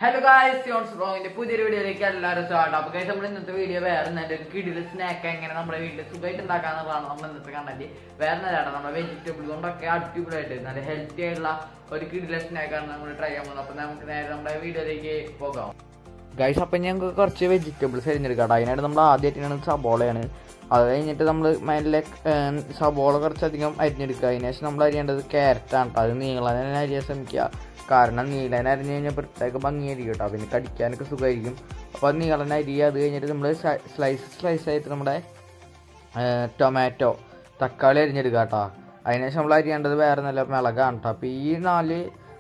hello guys യോൺസ് ബ്ലോഗിന്റെ പുതിയൊരു വീഡിയോയിലേക്ക് എല്ലാവരും സ്വാഗതം അപ്പൊ ഗൈസ് നമ്മൾ ഇന്നത്തെ വീഡിയോ വേറെ നല്ല ഒരു കിടില് സ്നാക്ക് എങ്ങനെ നമ്മുടെ വീട്ടിൽ സുഖമായിട്ട് ഉണ്ടാക്കാന്നുള്ളതാണ് നമ്മൾ ഇന്നത്തെ കണ്ടന്റ് വേറെ നല്ല നമ്മുടെ വെജിറ്റബിൾ കൊണ്ടൊക്കെ അടിപൊളിയായിട്ട് നല്ല ഹെൽത്തി ആയിട്ടുള്ള ഒരു കിടില സ്നാക്കാണ് നമ്മൾ ട്രൈ ചെയ്യാൻ പോകുന്നത് അപ്പൊ നമുക്ക് നേരെ നമ്മുടെ വീഡിയോയിലേക്ക് പോകാം ഗൈസ് അപ്പം ഞങ്ങൾക്ക് കുറച്ച് വെജിറ്റബിൾസ് തിരഞ്ഞെടുക്കാം അതിനായിട്ട് നമ്മൾ ആദ്യമായിട്ടാണ് സബോളയാണ് അത് കഴിഞ്ഞിട്ട് നമ്മൾ മെല്ലെ ഏർ, സബോള കുറച്ചധികം അരിഞ്ഞെടുക്കുക അതിന് ശേഷം നമ്മൾ അരിയേണ്ടത് ക്യാരറ്റാണ് കേട്ടോ അത് നീളനെ തന്നെ അരിയാൻ ശ്രമിക്കുക കാരണം നീളനെ അരിഞ്ഞ് കഴിഞ്ഞാൽ പ്രത്യേക ഭംഗിയായിരിക്കും കേട്ടോ പിന്നെ കടിക്കാനൊക്കെ സുഖമായിരിക്കും അപ്പോൾ അത് നീളനെ അരിയുക അത് കഴിഞ്ഞിട്ട് നമ്മൾ സ്ലൈസ് സ്ലൈസ് ആയിട്ട് നമ്മുടെ ടൊമാറ്റോ തക്കാളി അരിഞ്ഞെടുക്കുക കേട്ടോ അതിനുശേഷം നമ്മൾ അരിയേണ്ടത് വേറെ നല്ല മിളകാണ് കേട്ടോ അപ്പോൾ ഈ നാല്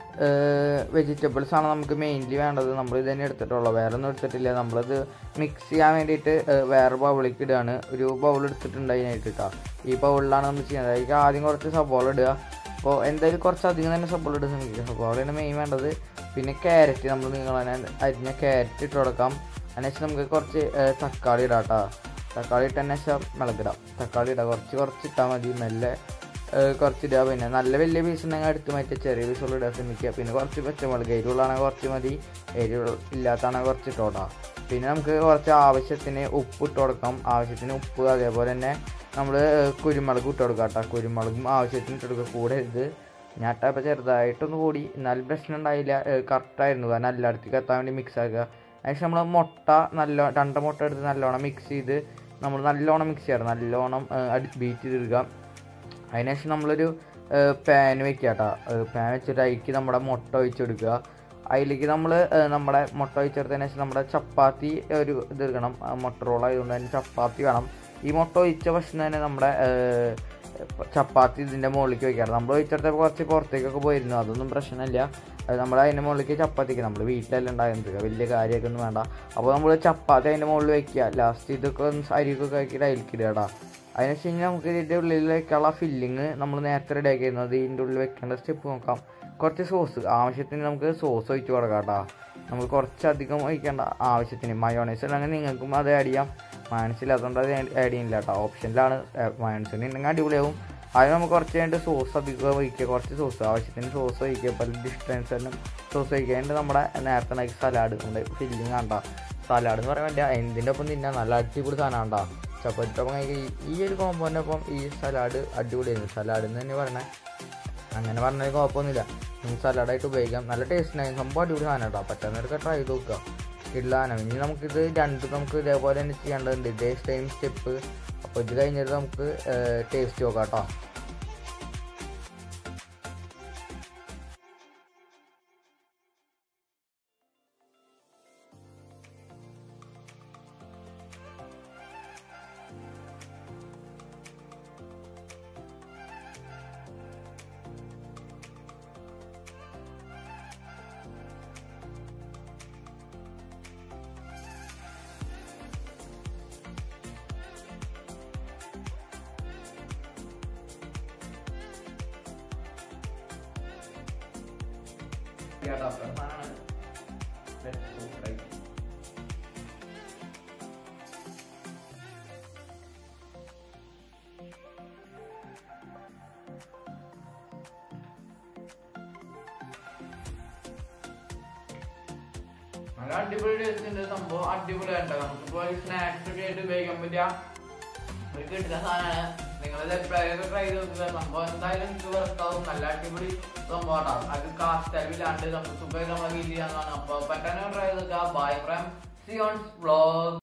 വെജിറ്റബിൾസ് ആണ് നമുക്ക് മെയിൻലി വേണ്ടത് നമ്മൾ ഇത് തന്നെ എടുത്തിട്ടുള്ളൂ വേറെ ഒന്നും എടുത്തിട്ടില്ല നമ്മളത് മിക്സ് ചെയ്യാൻ വേണ്ടിയിട്ട് ഏഹ്, വേറെ ബൗളിലേക്ക് ഇടുകയാണ് ഒരു ബൗൾ എടുത്തിട്ടുണ്ട് അതിനായിട്ട് കേട്ടോ ഈ ബൗളിലാണ് നമ്മൾ ചെയ്യുന്നത് അതിലേക്ക് ആദ്യം കുറച്ച് സബോള ഇടുക അപ്പോൾ എന്തായാലും കുറച്ച് അധികം തന്നെ സബോള ഇടാൻ ശ്രമിക്കുക സബോളയാണ് മെയിൻ വേണ്ടത് പിന്നെ ക്യാരറ്റ് നമ്മൾ നിങ്ങൾ അരിഞ്ഞ ക്യാരറ്റ് ഇട്ട് കൊടുക്കാം അതിനുശേഷം നമുക്ക് കുറച്ച് ഏഹ്, തക്കാളി ഇടാം കേട്ടോ തക്കാളി ഇട്ടതിന് ശേഷം മിളകിടാം തക്കാളി ഇടാം കുറച്ച് കുറച്ച് ഇട്ടാൽ മതി മെല്ലെ ഏഹ് കുറച്ച് ഇടുക പിന്നെ നല്ല വലിയ പീസ് ഉണ്ടെങ്കിൽ എടുത്ത് മാറ്റി ചെറിയ പീസുകൾ ഇടാൻ ശ്രമിക്കുക പിന്നെ കുറച്ച് പച്ചമുളക് എരിവുള്ളാണെങ്കിൽ കുറച്ച് മതി എരിവ് ഇല്ലാത്താണെങ്കിൽ കുറച്ച് ഇട്ടോടാം പിന്നെ നമുക്ക് കുറച്ച് ആവശ്യത്തിന് ഉപ്പ് ഇട്ട് കൊടുക്കാം ആവശ്യത്തിന് ഉപ്പ് അതേപോലെ തന്നെ നമ്മൾ കുരുമുളക് ഇട്ട് കൊടുക്കാം കേട്ടോ കുരുമുളകും ആവശ്യത്തിന് ഇട്ട് കൊടുക്കുക കൂടെ ഇത് ഞാട്ടപ്പോൾ ചെറുതായിട്ടൊന്ന് കൂടി എന്നാലും പ്രശ്നം ഉണ്ടായില്ല കറക്റ്റായിരുന്നു കാരണം എല്ലായിടത്തേക്ക് എത്താൻ വേണ്ടി മിക്സ് ആക്കുക അതിനുശേഷം നമ്മൾ മുട്ട നല്ല രണ്ട് മുട്ട എടുത്ത് നല്ലോണം മിക്സ് ചെയ്ത് നമ്മൾ നല്ലോണം മിക്സ് ചെയ്യണം നല്ലോണം ബീറ്റ് ചെയ്തെടുക്കുക അതിനുശേഷം നമ്മളൊരു പാൻ വെക്കുക കേട്ടോ പാൻ വെച്ചിട്ട് അതിലേക്ക് നമ്മുടെ മുട്ട ഒഴിച്ചെടുക്കുക അതിലേക്ക് നമ്മൾ നമ്മുടെ മുട്ട ഒഴിച്ചെടുത്തതിന് ശേഷം നമ്മുടെ ചപ്പാത്തി ഒരു ഇത് എടുക്കണം ആ മുട്ട റോൾ ആയതുകൊണ്ട് തന്നെ ചപ്പാത്തി വേണം ഈ മുട്ട ഒഴിച്ച ഭക്ഷണം തന്നെ നമ്മുടെ ഏഹ്, ചപ്പാത്തി ഇതിൻ്റെ മുകളിലേക്ക് വെക്കാറ് നമ്മൾ ഒഴിച്ചെടുത്തപ്പോൾ കുറച്ച് പുറത്തേക്കൊക്കെ പോയിരുന്നു അതൊന്നും പ്രശ്നമില്ല അത് നമ്മൾ അതിൻ്റെ മുകളിലേക്ക് ചപ്പാത്തിക്ക് നമ്മൾ വീട്ടിലെല്ലാം ഉണ്ടാകുന്നത് വലിയ കാര്യമൊക്കെ ഒന്നും വേണ്ട അപ്പോൾ നമ്മൾ ചപ്പാത്തി അതിൻ്റെ മുകളിൽ വെക്കുക ലാസ്റ്റ് ഇതൊക്കെ ഒന്ന് അരിക്കൊക്കെ ആക്കിയിട്ട് അതിലേക്ക് ഇടുക കേട്ടോ അതിനുശേഷം കഴിഞ്ഞാൽ നമുക്ക് ഇതിൻ്റെ ഉള്ളിൽ വെക്കാനുള്ള ഫില്ലിങ് നമ്മൾ നേരത്തെ റെഡി ആക്കിയിരുന്നത് ഇതിൻ്റെ ഉള്ളിൽ വെക്കേണ്ട സ്റ്റെപ്പ് നോക്കാം കുറച്ച് സോസ് ആവശ്യത്തിന് നമുക്ക് സോസ് ഒഴിച്ച് കൊടുക്കാം കേട്ടോ നമുക്ക് കുറച്ചധികം ഒഴിക്കേണ്ട ആവശ്യത്തിന് മയോണൈസ് ഉണ്ടെങ്കിൽ നിങ്ങൾക്കും അത് ആഡ് ചെയ്യാം മയോണൈസ് ഇല്ലാത്തതുകൊണ്ട് അത് ആഡ് ചെയ്യുന്നില്ല കേട്ടോ ഓപ്ഷനിലാണ് മയോണൈസിന് ഉണ്ടെങ്കിൽ അടിപൊളിയാവും അതിന് നമുക്ക് കുറച്ച് കഴിഞ്ഞിട്ട് സോസ് അധികം ഒഴിക്കുക കുറച്ച് സോസ് ആവശ്യത്തിന് സോസ് ഒഴിക്കുക പല ഡിസ്റ്റൻസ് എല്ലാം സോസ് ഒഴിക്കുക അതിൻ്റെ നമ്മുടെ നേരത്തെ ഉണ്ടാക്കിയ സലാഡ് നമ്മുടെ ഫില്ലിങ് ആണ്ടാ സലാഡ് എന്ന് പറയാൻ വേണ്ടി എന്തിൻ്റെ ഒപ്പം തിന്നാൻ നല്ല അടിപൊളി സാധനം ഉണ്ടാ ചപ്പാത്തിയൊപ്പം കഴിക്കുക ഈ- ഈ ഒരു കോമ്പോൻ്റെ ഒപ്പം ഈ സലാഡ് അടിപൊളിയായിരുന്നു സലാഡ് എന്ന് തന്നെ പറഞ്ഞാൽ അങ്ങനെ പറഞ്ഞാൽ കുഴപ്പമൊന്നുമില്ല നമുക്ക് സലാഡായിട്ട് ഉപയോഗിക്കാം നല്ല ടേസ്റ്റ് ഉണ്ടായി സംഭവം അടിപൊളി സാധനം കേട്ടോ പറ്റുന്നവർക്ക് ട്രൈ ചെയ്ത് നോക്കുക ഇല്ലാനം ഇനി നമുക്കിത് രണ്ട് നമുക്ക് ഇതേപോലെ തന്നെ ചെയ്യേണ്ടതുണ്ട് ഇതേ സെയിം സ്റ്റെപ്പ് അപ്പോൾ ഇത് കഴിഞ്ഞിട്ട് നമുക്ക് ടേസ്റ്റ് നോക്കാം കേട്ടോ നല്ല അടിപൊളി ടേസ്റ്റ് ഉണ്ട് സംഭവം അടിപൊളിയായിട്ട് നമുക്കിപ്പോ സ്നാക്സ് ഒക്കെ ആയിട്ട് ഉപയോഗിക്കാൻ പറ്റിയ ഒരു കിട്ടുന്ന സാധനമാണ് നിങ്ങളത് എപ്പോഴൊക്കെ ട്രൈ ചെയ്ത് നോക്കുക സംഭവം എന്തായാലും എനിക്ക് വർക്കാവും നല്ല അടിപൊളി സംഭവമാണ് അത് കാസ്റ്റ് അലവില്ലാണ്ട് നമുക്ക് സുഖമായിട്ട് നമ്മളെ വീട്ടിൽ ചെയ്യാവുന്നതാണ് അപ്പൊ പറ്റാനോ ട്രൈ ചെയ്ത് നോക്കുക ബൈ ഫ്രം സിയോൺസ് ബ്ലോഗ്